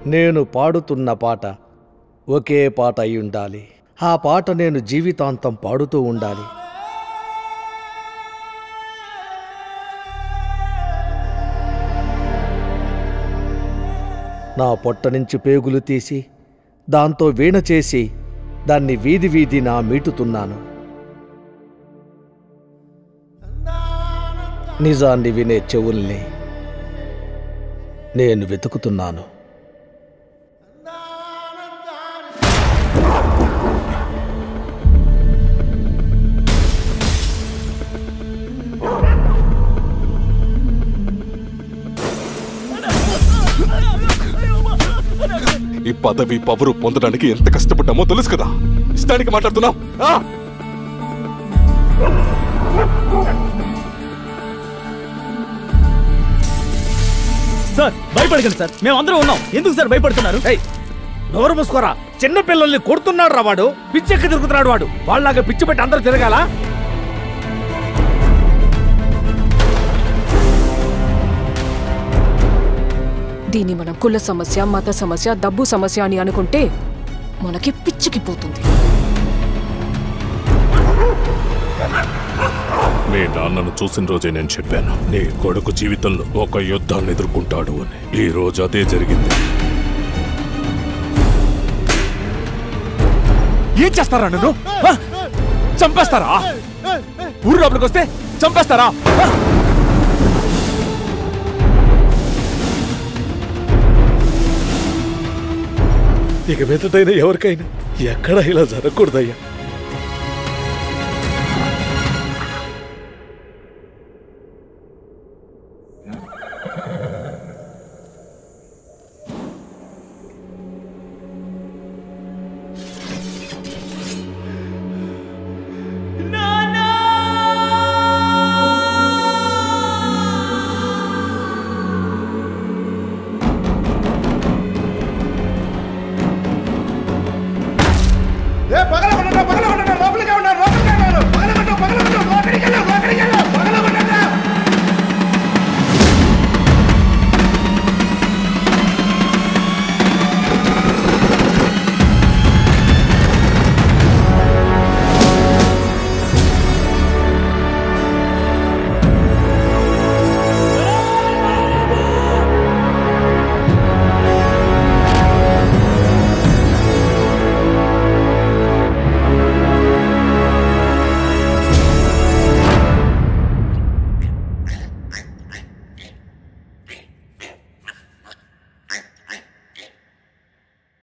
నేను పాడుతున్న పాట ఒకే పాట అయి ఉండాలి ఆ పాట నేను జీవితాంతం పాడుతూ ఉండాలి నా పొట్ట నుంచి పేగులు తీసి దాంతో వీణ చేసి దాన్ని వీధి వీధిన మీటుతున్నాను నిజాన్ని వినే చెవుల్ని నేను వెతుకుతున్నాను ఈ పదవి పవరు పొందడానికి ఎంత కష్టపడ్డామో తెలుసు కదా ఇష్టానికి మాట్లాడుతున్నాం ఆ? సార్ భయపడకండి సార్ మేము అందరం ఉన్నాం ఎందుకు సార్ భయపడుతున్నారు నోరు మూసుకోరా చిన్న పిల్లల్ని కొడుతున్నాడు రా వాడు పిచ్చెక్కి తిరుగుతున్నాడు వాడు వాళ్ళలాగా పిచ్చి పెట్టి అందరూ తిరగాల దీన్ని మనం కుల సమస్య మత సమస్య డబ్బు సమస్య అని అనుకుంటే మనకి పిచ్చికిపోతుంది మీ నాన్నను చూసిన రోజే నేను చెప్పాను నీ కొడుకు జీవితంలో ఒక యుద్ధాన్ని ఎదుర్కొంటాడు అని ఈ రోజు అదే జరిగింది ఏం చేస్తారా నన్ను ఆ? చంపేస్తారా ఊరు లోపలికి వస్తే చంపేస్తారా ఆ? ఇక మీదటైనా ఎవరికైనా ఎక్కడ ఇలా జరగకూడదయ్యా